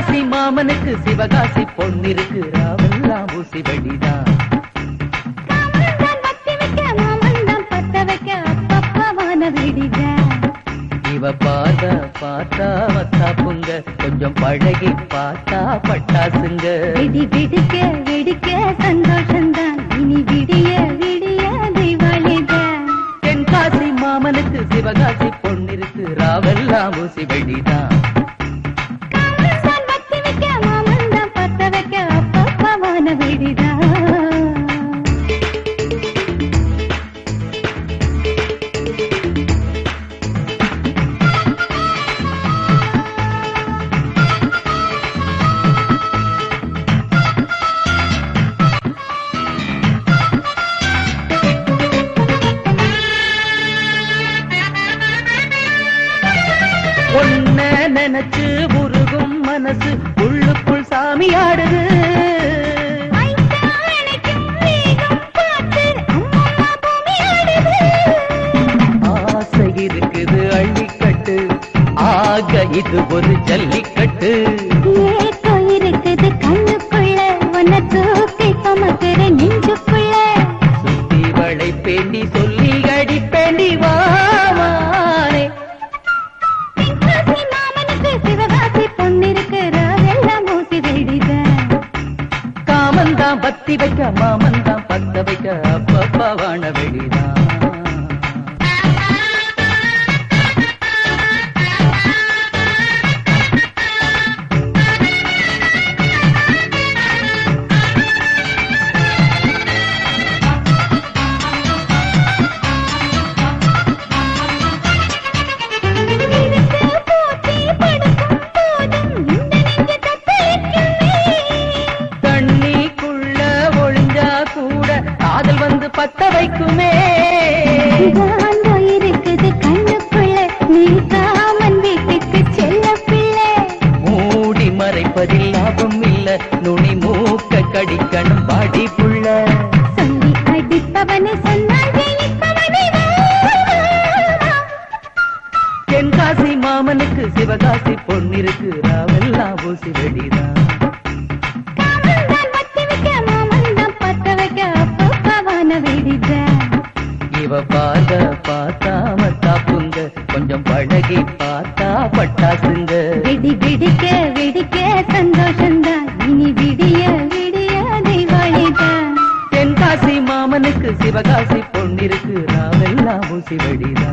தென்காசி மாமனுக்கு சிவகாசி பொன்னிருக்கு ராவெல்லாம் ஊசி வெடிதான் காமன்தான் வத்தி வைக்க மாமன்தான் பத்த வைக்க அப்பப்பவான விடிதான் இவ பாத பார்த்தா வத்தா புங்க கொஞ்சம் பழகி பார்த்தா பட்டாசுங்க விடி விடிக்க விடிக்க சந்தோஷம்தான் இனி விடிய விடிய தீபாவளிதான் தென்காசி மாமனுக்கு சிவகாசி பொன்னிருக்கு ராவெல்லாம் ஊசி வெடிதான் காமன்தான் வத்தி வைக்க மாமன்தான் பத்த வைக்க அப்பப்பவான விடிதான் ஒன்ன நினைச்சு உருகும் மனசு உள்ளுக்குள் சாமி ஆடுது ஐந்தானைக்கும் வேகம் பார்த்து அம்மம்மா பூமி ஆடுது ஆசை இருக்குது அள்ளிக்கட்டு ஆக இது ஒரு ஜல்லிக்கட்டு ஏக்கோ இருக்குது கண்ணுக்குள்ள உன்னை தூக்கி சுமக்கிற நெஞ்சுக்குள்ள சுத்தி வளை பேண்டி சொல்லி அடிப்பேண்டி வாமானே தென்காசி மாமனுக்கு சிவகாசி பொன்னிருக்கிற எல்லாம் ஊசி வெடிதான் காமந்தான் பத்தி வைக்க மாமந்தான் பத்த வைக்க அப்பப்பா வாழ வெடிதான் நிறுத்து பூச்சி படுக்கும் போதும் இந்த நெஞ்சு தத்தளிக்குமே தண்ணிக்குள்ள ஒளிஞ்சா கூட காதல் வந்து பத்த வைக்குமே காந்தோ இருக்குது கண்ணுக்குள்ள நீ காமன் வீட்டுக்கு செல்ல பிள்ளை மூடி மறைப்பதில் லாபம் இல்ல நுனி மூக்க கடிக்கணும் பாடி புள்ள சொல்லி அடிப்பவனை சொன்னால் ஜெயிப்பவனை வா, வா, வா. தென்காசி மாமனுக்கு சிவகாசி பொன்னிருக்கு ராவெல்லாம் ஊசி வெடிதான் காமன்தான் வத்தி வைக்க மாமன்தான் பத்த வைக்க அப்பப்பவான வெடிதான் இவ பாத பார்த்தா மத்தா புங்க கொஞ்சம் பழகி பார்த்தா பட்டாசுங்க விடி விடிக்க விடிக்க சந்தோஷம்தான் இனி விடிய விடிய தீபாவளிதான் தென்காசி மாமனுக்கு சிவகாசி பொன்னிருக்கு ராவெல்லாம் ஊசி வெடிதான்